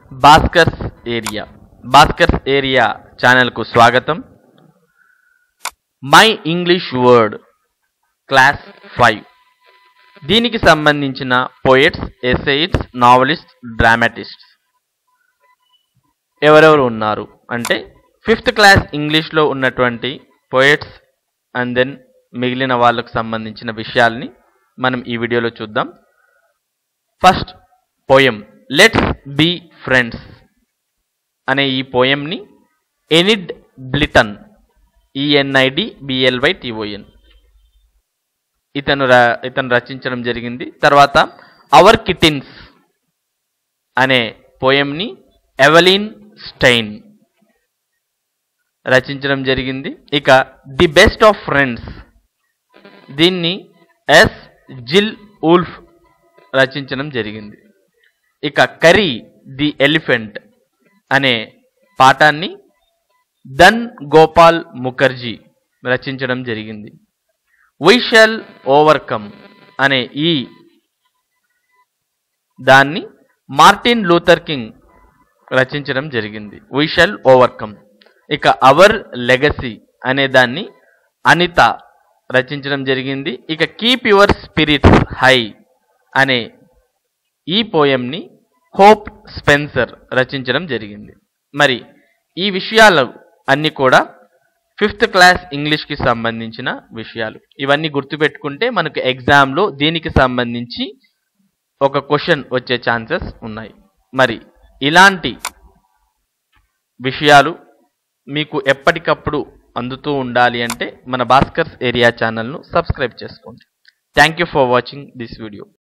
Bhaskar's area Bhaskar's area ఛానల్కు స్వాగతం my English word class five దీనికి సంబంధించిన పోయట్స్ ఎసైట్స్ నావలిస్ట్ డ్రామాటిస్ట్స్ ఎవరెవరు ఉన్నారు అంటే ఫిఫ్త్ క్లాస్ ఇంగ్లీష్లో ఉన్నటువంటి పోయట్స్ అండ్ దెన్ మిగిలిన వాళ్ళకు సంబంధించిన విషయాల్ని మనం ఈ వీడియోలో చూద్దాం first poem let's be friends అనే ఈ పోయంని ఎనిడ్ బ్లిటన్ ఈఎన్ఐడి బిఎల్వై టిఓఎన్ ఇతను ర ఇతను రచించడం జరిగింది తర్వాత అవర్ కిటిన్స్ అనే పోయంని ఎవలిన్ స్టైన్ రచించడం జరిగింది ఇక ది బెస్ట్ ఆఫ్ ఫ్రెండ్స్ దీన్ని ఎస్ జిల్ ఉల్ఫ్ రచించడం జరిగింది ఇక కరీ ది ఎలిఫెంట్ అనే పాఠాన్ని దన్ గోపాల్ ముఖర్జీ రచించడం జరిగింది వై షల్ ఓవర్కమ్ అనే ఈ దాన్ని మార్టిన్ లూథర్ కింగ్ రచించడం జరిగింది వై షల్ ఓవర్కమ్ ఇక అవర్ లెగసీ అనే దాన్ని అనిత రచించడం జరిగింది ఇక కీప్ యువర్ స్పిరిట్స్ హై అనే ఈ పోయంని హోప్ స్పెన్సర్ రచించడం జరిగింది మరి ఈ విషయాలు అన్నీ కూడా ఫిఫ్త్ క్లాస్ ఇంగ్లీష్కి సంబంధించిన విషయాలు ఇవన్నీ గుర్తుపెట్టుకుంటే మనకు ఎగ్జామ్లో దీనికి సంబంధించి ఒక క్వశ్చన్ వచ్చే ఛాన్సెస్ ఉన్నాయి మరి ఇలాంటి విషయాలు మీకు ఎప్పటికప్పుడు అందుతూ ఉండాలి అంటే మన భాస్కర్స్ ఏరియా ఛానల్ను సబ్స్క్రైబ్ చేసుకోండి thank you for watching this video